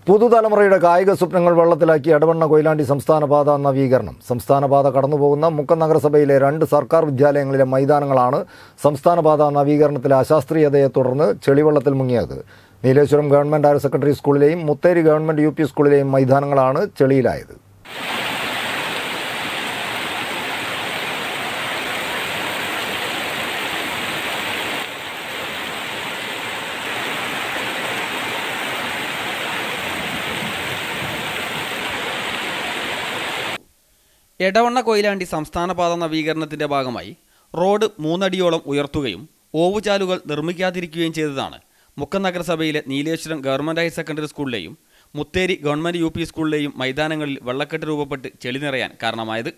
പുതുതലമുറയുടെ കായിക സ്വപ്നങ്ങൾ വെള്ളത്തിലാക്കി എടവണ്ണ കൊയിലാണ്ടി സംസ്ഥാന പാത നവീകരണം സംസ്ഥാന പാത കടന്നുപോകുന്ന മുക്കം നഗരസഭയിലെ രണ്ട് സർക്കാർ വിദ്യാലയങ്ങളിലെ മൈതാനങ്ങളാണ് സംസ്ഥാന പാത നവീകരണത്തിലെ അശാസ്ത്രീയതയെ തുടർന്ന് ചെളിവെള്ളത്തിൽ മുങ്ങിയത് നീലേശ്വരം ഗവൺമെന്റ് ഹയർ സെക്കൻഡറി സ്കൂളിലെയും മുത്തേരി ഗവൺമെന്റ് യു പി സ്കൂളിലെയും മൈതാനങ്ങളാണ് ചെളിയിലായത് എടവണ്ണ കൊയിലാണ്ടി സംസ്ഥാന പാത നവീകരണത്തിന്റെ ഭാഗമായി റോഡ് മൂന്നടിയോളം ഉയർത്തുകയും ഓവുചാലുകൾ നിർമ്മിക്കാതിരിക്കുകയും ചെയ്തതാണ് മുക്കം നഗരസഭയിലെ നീലേശ്വരം ഗവൺമെന്റ് ഹയർ സെക്കൻഡറി സ്കൂളിലെയും മുത്തേരി ഗവൺമെന്റ് യു പി സ്കൂളിലെയും മൈതാനങ്ങളിൽ വെള്ളക്കെട്ട് രൂപപ്പെട്ട് ചെളി നിറയാൻ കാരണമായത്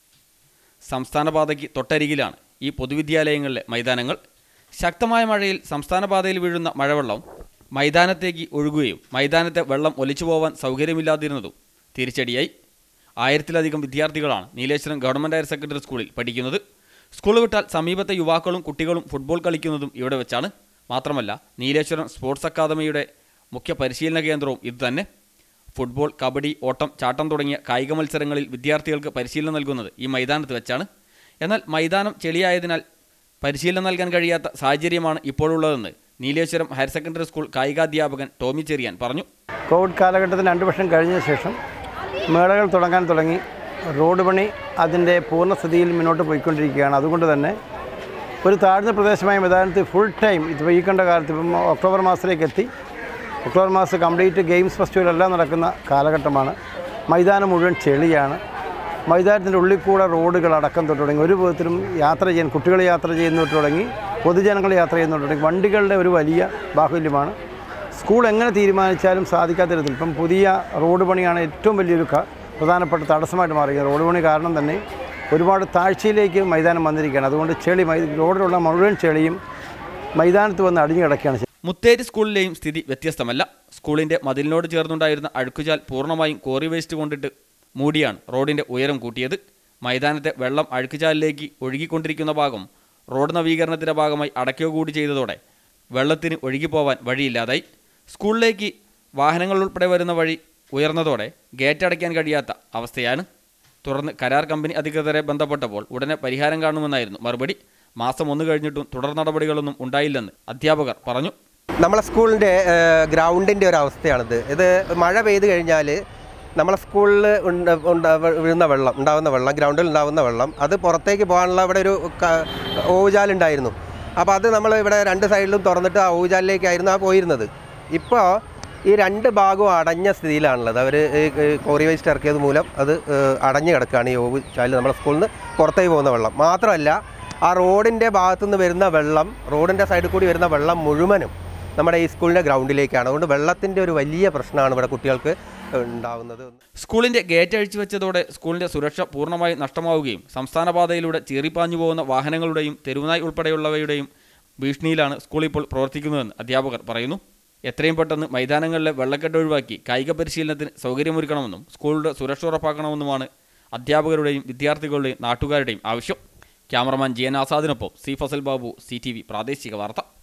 സംസ്ഥാന പാതയ്ക്ക് തൊട്ടരികിലാണ് ഈ പൊതുവിദ്യാലയങ്ങളിലെ മൈതാനങ്ങൾ ശക്തമായ മഴയിൽ സംസ്ഥാന പാതയിൽ വീഴുന്ന മഴവെള്ളം മൈതാനത്തേക്ക് ഒഴുകുകയും മൈതാനത്തെ വെള്ളം ഒലിച്ചു പോവാൻ സൗകര്യമില്ലാതിരുന്നതും തിരിച്ചടിയായി ആയിരത്തിലധികം വിദ്യാർത്ഥികളാണ് നീലേശ്വരം ഗവൺമെൻറ് ഹയർ സെക്കൻഡറി സ്കൂളിൽ പഠിക്കുന്നത് സ്കൂൾ വിട്ടാൽ സമീപത്തെ യുവാക്കളും കുട്ടികളും ഫുട്ബോൾ കളിക്കുന്നതും ഇവിടെ വെച്ചാണ് മാത്രമല്ല നീലേശ്വരം സ്പോർട്സ് അക്കാദമിയുടെ മുഖ്യ പരിശീലന കേന്ദ്രവും ഇതുതന്നെ ഫുട്ബോൾ കബഡി ഓട്ടം ചാട്ടം തുടങ്ങിയ കായിക മത്സരങ്ങളിൽ വിദ്യാർത്ഥികൾക്ക് പരിശീലനം നൽകുന്നത് ഈ മൈതാനത്ത് വെച്ചാണ് എന്നാൽ മൈതാനം ചെളിയായതിനാൽ പരിശീലനം നൽകാൻ കഴിയാത്ത സാഹചര്യമാണ് ഇപ്പോഴുള്ളതെന്ന് നീലേശ്വരം ഹയർ സെക്കൻഡറി സ്കൂൾ കായികാധ്യാപകൻ ടോമി ചെറിയാൻ പറഞ്ഞു കോവിഡ് കാലഘട്ടത്തിൽ രണ്ട് വർഷം കഴിഞ്ഞ ശേഷം മേളകൾ തുടങ്ങാൻ തുടങ്ങി റോഡ് പണി അതിൻ്റെ പൂർണ്ണസ്ഥിതിയിൽ മുന്നോട്ട് പോയിക്കൊണ്ടിരിക്കുകയാണ് അതുകൊണ്ട് തന്നെ ഒരു താഴ്ന്ന പ്രദേശമായ മൈതാനത്ത് ഫുൾ ടൈം ഇപ്പോൾ ഈ കണ്ട കാലത്ത് ഇപ്പം ഒക്ടോബർ മാസത്തിലേക്ക് എത്തി ഒക്ടോബർ മാസം കംപ്ലീറ്റ് ഗെയിംസ് ഫെസ്റ്റിവൽ എല്ലാം നടക്കുന്ന കാലഘട്ടമാണ് മൈതാനം മുഴുവൻ ചെളിയാണ് മൈതാനത്തിൻ്റെ ഉള്ളിൽ കൂടെ റോഡുകൾ അടക്കം തൊട്ട് തുടങ്ങി ഒരു വിധത്തിലും യാത്ര ചെയ്യാൻ കുട്ടികൾ യാത്ര ചെയ്യുന്ന തൊട്ട് തുടങ്ങി പൊതുജനങ്ങൾ യാത്ര ചെയ്യുന്ന തൊട്ട് തുടങ്ങി വണ്ടികളുടെ ഒരു വലിയ ബാഹുല്യമാണ് സ്കൂൾ എങ്ങനെ തീരുമാനിച്ചാലും സാധിക്കാത്ത തരത്തിൽ ഇപ്പം പുതിയ റോഡ് പണിയാണ് ഏറ്റവും വലിയൊരു ക- പ്രധാനപ്പെട്ട തടസ്സമായിട്ട് മാറിയത് റോഡ് പണി കാരണം തന്നെ ഒരുപാട് താഴ്ചയിലേക്ക് മൈതാനം വന്നിരിക്കുകയാണ് അതുകൊണ്ട് ചെളി മൈ റോഡിലുള്ള മുഴുവൻ ചെളിയും മൈതാനത്ത് വന്ന് അടിഞ്ഞു കിടക്കുകയാണ് ചെയ്യുന്നത്. മുത്തേരി സ്കൂളിലെയും സ്ഥിതി വ്യത്യസ്തമല്ല സ്കൂളിന്റെ മതിലിനോട് ചേർന്നുണ്ടായിരുന്ന അഴുക്കുചാൽ പൂർണ്ണമായും കോറി വേസ്റ്റ് കൊണ്ടിട്ട് മൂടിയാണ് റോഡിന്റെ ഉയരം കൂട്ടിയത് മൈതാനത്തെ വെള്ളം അഴുക്കുചാലിലേക്ക് ഒഴുകിക്കൊണ്ടിരിക്കുന്ന ഭാഗം റോഡ് നവീകരണത്തിന്റെ ഭാഗമായി അടയ്ക്കുക കൂടി ചെയ്തതോടെ വെള്ളത്തിന് ഒഴുകിപ്പോവാൻ വഴിയില്ലാതായി സ്കൂളിലേക്ക് വാഹനങ്ങൾ ഉൾപ്പെടെ വരുന്ന വഴി ഉയർന്നതോടെ ഗേറ്റ് അടയ്ക്കാൻ കഴിയാത്ത അവസ്ഥയാണ് തുടർന്ന് കരാർ കമ്പനി അധികൃതരെ ബന്ധപ്പെട്ടപ്പോൾ ഉടനെ പരിഹാരം കാണുമെന്നായിരുന്നു മറുപടി മാസം ഒന്ന് കഴിഞ്ഞിട്ടും തുടർ നടപടികളൊന്നും ഉണ്ടായില്ലെന്ന് അധ്യാപകർ പറഞ്ഞു നമ്മളെ സ്കൂളിൻ്റെ ഗ്രൗണ്ടിൻ്റെ ഒരു അവസ്ഥയാണിത് ഇത് മഴ പെയ്ത് കഴിഞ്ഞാൽ നമ്മളെ സ്കൂളിൽ ഉണ്ട് ഉണ്ടാ വീഴുന്ന വെള്ളം ഉണ്ടാകുന്ന വെള്ളം ഗ്രൗണ്ടിൽ ഉണ്ടാകുന്ന വെള്ളം അത് പുറത്തേക്ക് പോകാനുള്ള ഇവിടെ ഒരു ക- ഓവുചാലുണ്ടായിരുന്നു അപ്പോൾ അത് നമ്മൾ ഇവിടെ രണ്ട് സൈഡിലും തുറന്നിട്ട് ആ ഓവുചാലിലേക്കായിരുന്നു ആ പോയിരുന്നത് ഇപ്പോൾ ഈ രണ്ട് ഭാഗവും അടഞ്ഞ സ്ഥിതിയിലാണുള്ളത് അവർ കോറി വേസ്റ്റ് ഇറക്കിയത് മൂലം അത് ഏഹ്, അടഞ്ഞു കിടക്കുകയാണ് ഈ ഓവുചാലിൽ നമ്മുടെ സ്കൂളിൽ നിന്ന് പുറത്തേക്ക് പോകുന്ന വെള്ളം മാത്രമല്ല ആ റോഡിൻ്റെ ഭാഗത്തുനിന്ന് വരുന്ന വെള്ളം റോഡിൻ്റെ സൈഡിൽ കൂടി വരുന്ന വെള്ളം മുഴുവനും നമ്മുടെ ഈ സ്കൂളിൻ്റെ ഗ്രൗണ്ടിലേക്കാണ് അതുകൊണ്ട് വെള്ളത്തിൻ്റെ ഒരു വലിയ പ്രശ്നമാണ് ഇവിടെ കുട്ടികൾക്ക് ഉണ്ടാവുന്നത് സ്കൂളിന്റെ ഗേറ്റ് അഴിച്ചു വെച്ചതോടെ സ്കൂളിന്റെ സുരക്ഷ പൂർണ്ണമായി നഷ്ടമാവുകയും സംസ്ഥാന പാതയിലൂടെ ചീറിപ്പാഞ്ഞു പോകുന്ന വാഹനങ്ങളുടെയും തെരുവുനായി ഉൾപ്പെടെയുള്ളവയുടെയും ഭീഷണിയിലാണ് സ്കൂൾ ഇപ്പോൾ പ്രവർത്തിക്കുന്നതെന്ന് അധ്യാപകർ പറയുന്നു എത്രയും പെട്ടെന്ന് മൈതാനങ്ങളിലെ വെള്ളക്കെട്ട് ഒഴിവാക്കി കായിക പരിശീലനത്തിന് സൗകര്യമൊരുക്കണമെന്നും സ്കൂളിന്റെ സുരക്ഷ ഉറപ്പാക്കണമെന്നുമാണ് അധ്യാപകരുടെയും വിദ്യാർത്ഥികളുടെയും നാട്ടുകാരുടെയും ആവശ്യം ക്യാമറമാൻ ജി എൻ ആസാദിനൊപ്പം C Fazal Babu C T V പ്രാദേശിക വാർത്ത